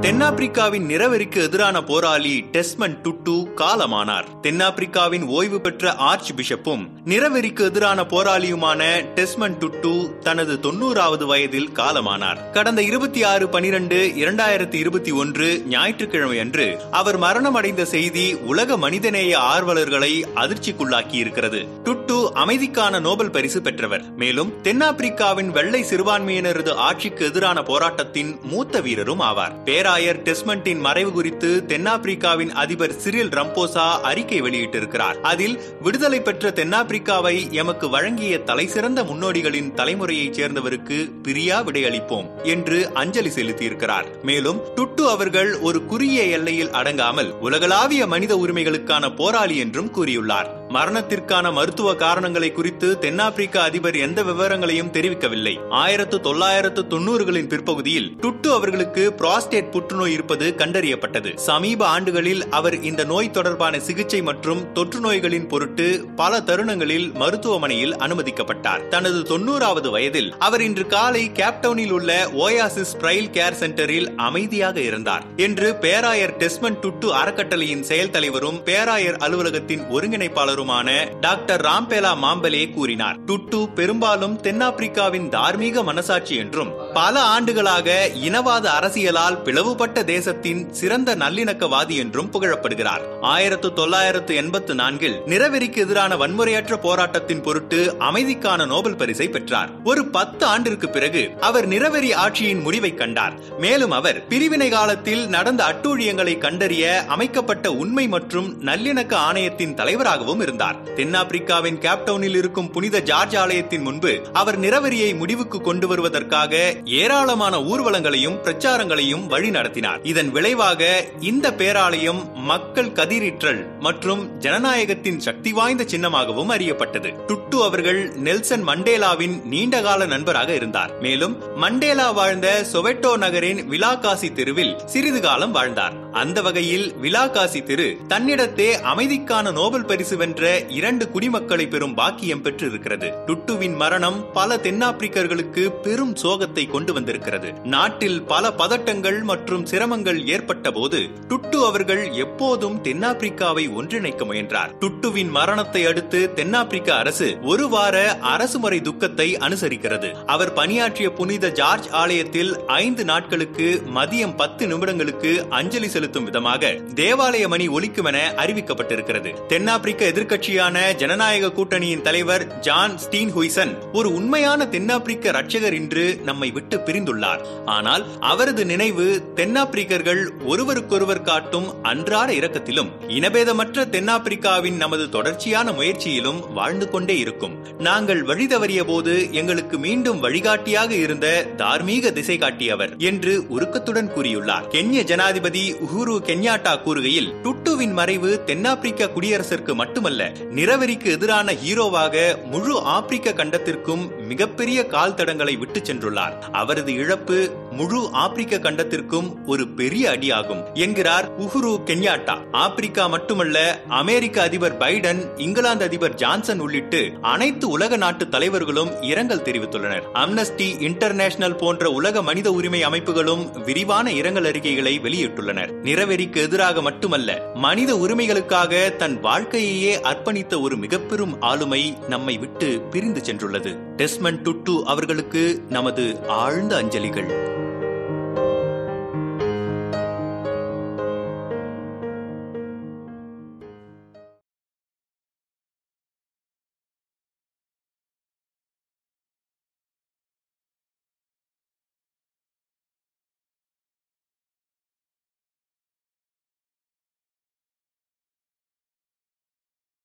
தென்னாப்பிரிக்காவின் நிறவெறிக்கு எதிரான போராளி டெஸ்மன் டுட்டு காலமானார் தென்னாப்பிரிக்காவின் ஓய்வு பெற்ற ஆர்ச் பிஷப்பும் நிறவெறிக்கு எதிரான போராளியுமான டெஸ்மன் டுட்டு தனது தொண்ணூறாவது வயதில் காலமானார் கடந்த இருபத்தி ஆறு பனிரெண்டு இரண்டாயிரத்தி இருபத்தி ஒன்று ஞாயிற்றுக்கிழமை அன்று அவர் மரணமடைந்த செய்தி உலக மனிதநேய ஆர்வலர்களை அதிர்ச்சிக்குள்ளாக்கி இருக்கிறது டுட்டு அமைதிக்கான நோபல் பரிசு பெற்றவர் மேலும் தென்னாப்பிரிக்காவின் வெள்ளை சிறுபான்மையினரது ஆட்சிக்கு எதிரான போராட்டத்தின் மூத்த வீரரும் ஆவார் பேராயர் டெஸ்மண்டின் மறைவு குறித்து தென்னாப்பிரிக்காவின் அதிபர் சிறில் ரம்போசா அறிக்கை வெளியிட்டிருக்கிறார் அதில் விடுதலை பெற்ற தென்னாப்பிரிக்காவை எமக்கு வழங்கிய தலைசிறந்த முன்னோடிகளின் தலைமுறையைச் சேர்ந்தவருக்கு பிரியா விடையளிப்போம் என்று அஞ்சலி செலுத்தியிருக்கிறார் மேலும் டுட்டு அவர்கள் ஒரு குறுகிய எல்லையில் அடங்காமல் உலகளாவிய மனித உரிமைகளுக்கான போராளி என்றும் கூறியுள்ளார் மரணத்திற்கான மருத்துவ காரணங்களை குறித்து தென்னாப்பிரிக்க அதிபர் எந்த விவரங்களையும் தெரிவிக்கவில்லை ஆயிரத்து தொள்ளாயிரத்து தொண்ணூறுகளின் பிற்பகுதியில் டுட்டு அவர்களுக்கு புராஸ்டேட் புற்றுநோய் இருப்பது கண்டறியப்பட்டது சமீப ஆண்டுகளில் அவர் இந்த நோய் தொடர்பான சிகிச்சை மற்றும் தொற்று நோய்களின் பொருட்டு பல தருணங்களில் மருத்துவமனையில் அனுமதிக்கப்பட்டார் தனது தொண்ணூறாவது வயதில் அவர் இன்று காலை கேப்டவுனில் உள்ள ஓயாசிஸ் பிரைல் கேர் சென்டரில் அமைதியாக இருந்தார் என்று பேராயர் டெஸ்மன் டுட்டு அறக்கட்டளையின் செயல் தலைவரும் பேராயர் அலுவலகத்தின் ஒருங்கிணைப்பாளருமான டாக்டர் ராம்பேலா மாம்பலே கூறினார் டுட்டு பெரும்பாலும் தென்னாப்பிரிக்காவின் தார்மீக மனசாட்சி என்றும் பல ஆண்டுகளாக இனவாத அரசியலால் பிளவுபட்ட தேசத்தின் சிறந்த நல்லிணக்கவாதி என்றும் புகழப்படுகிறார் ஆயிரத்து தொள்ளாயிரத்து எண்பத்து நான்கில் நிறவெறிக்கு எதிரான வன்முறையற்ற போராட்டத்தின் பொருட்டு அமைதிக்கான நோபல் பரிசை பெற்றார் ஒரு பத்து ஆண்டிற்கு பிறகு அவர் நிறவெறி ஆட்சியின் முடிவை கண்டார் மேலும் அவர் பிரிவினை காலத்தில் நடந்த அட்டூழியங்களை கண்டறிய அமைக்கப்பட்ட உண்மை மற்றும் நல்லிணக்க ஆணையத்தின் தலைவராகவும் இருந்தார் தென்னாப்பிரிக்காவின் கேப்டவுனில் இருக்கும் புனித ஜார்ஜ் ஆலயத்தின் முன்பு அவர் நிறவெறியை முடிவுக்கு கொண்டு வருவதற்காக ஏராளமான ஊர்வலங்களையும் பிரச்சாரங்களையும் வழி நடத்தினார் இதன் விளைவாக இந்த பேராலயம் மக்கள் கதிரிற்றல் மற்றும் ஜனநாயகத்தின் சக்தி வாய்ந்த சின்னமாகவும் அறியப்பட்டது டுட்டு அவர்கள் நெல்சன் மண்டேலாவின் நீண்டகால நண்பராக இருந்தார் மேலும் மண்டேலா வாழ்ந்த சொவெட்டோ நகரின் விலாகாசி தெருவில் சிறிது காலம் வாழ்ந்தார் அந்த வகையில் விலாகாசி தெரு தன்னிடத்தே அமைதிக்கான நோபல் பரிசு வென்ற இரண்டு குடிமக்களை பெறும் பாக்கியம் பெற்றிருக்கிறது டுட்டுவின் மரணம் பல தென்னாப்பிரிக்கர்களுக்கு பெரும் சோகத்தை கொண்டு வந்திருக்கிறது நாட்டில் பல பதட்டங்கள் மற்றும் சிரமங்கள் ஏற்பட்ட போது டுட்டு அவர்கள் எப்போதும் தென்னாப்பிரிக்காவை ஒன்றிணைக்க முயன்றார் டுட்டுவின் மரணத்தை அடுத்து தென்னாப்பிரிக்க அரசு ஒரு வார அரசுமுறை துக்கத்தை அனுசரிக்கிறது அவர் பணியாற்றிய புனித ஜார்ஜ் ஆலயத்தில் ஐந்து நாட்களுக்கு மதியம் பத்து நிமிடங்களுக்கு அஞ்சலி செலுத்தும் விதமாக தேவாலய மணி ஒலிக்கும் என அறிவிக்கப்பட்டிருக்கிறது தென்னாப்பிரிக்க எதிர்க்கட்சியான ஜனநாயக கூட்டணியின் தலைவர் ஜான் ஸ்டீன் ஹுய்சன் ஒரு உண்மையான தென்னாப்பிரிக்க ரட்சகர் இன்று நம்மை விட்டு பிரிந்துள்ளார் ஆனால் அவரது நினைவு தென்னாப்பிரிக்கர்கள் ஒருவருக்கொருவர் காட்டும் அன்றாட இரக்கத்திலும் இனபேதமற்ற தென்னாப்பிரிக்காவின் நமது தொடர்ச்சியான முயற்சியிலும் வாழ்ந்து கொண்டே இருக்கும் நாங்கள் வழிதவறிய போது எங்களுக்கு மீண்டும் வழிகாட்டியாக இருந்த தார்மீக திசை காட்டியவர் என்று உருக்கத்துடன் கூறியுள்ளார் கென்ய ஜனாதிபதி உஹுரு கென்யாட்டா கூறுகையில் டுட்டுவின் மறைவு தென்னாப்பிரிக்க குடியரசிற்கு மட்டுமல்ல நிறவெறிக்கு எதிரான ஹீரோவாக முழு ஆப்பிரிக்க கண்டத்திற்கும் மிகப்பெரிய கால் தடங்களை விட்டு சென்றுள்ளார் அவரது இழப்பு முழு ஆப்பிரிக்க கண்டத்திற்கும் ஒரு பெரிய அடியாகும் என்கிறார் உஹுரு கென்யாட்டா ஆப்பிரிக்கா மட்டுமல்ல அமெரிக்க அதிபர் பைடன் இங்கிலாந்து அதிபர் ஜான்சன் உள்ளிட்டு அனைத்து உலக நாட்டு தலைவர்களும் இரங்கல் தெரிவித்துள்ளனர் அம்னஸ்டி இன்டர்நேஷனல் போன்ற உலக மனித உரிமை அமைப்புகளும் விரிவான இரங்கல் அறிக்கைகளை வெளியிட்டுள்ளனர் நிறவெறிக்கு எதிராக மட்டுமல்ல மனித உரிமைகளுக்காக தன் வாழ்க்கையையே அர்ப்பணித்த ஒரு மிகப்பெரும் ஆளுமை நம்மை விட்டு பிரிந்து சென்றுள்ளது டெஸ்மன் டுட்டு அவர்களுக்கு நமது ஆழ்ந்த அஞ்சலிகள்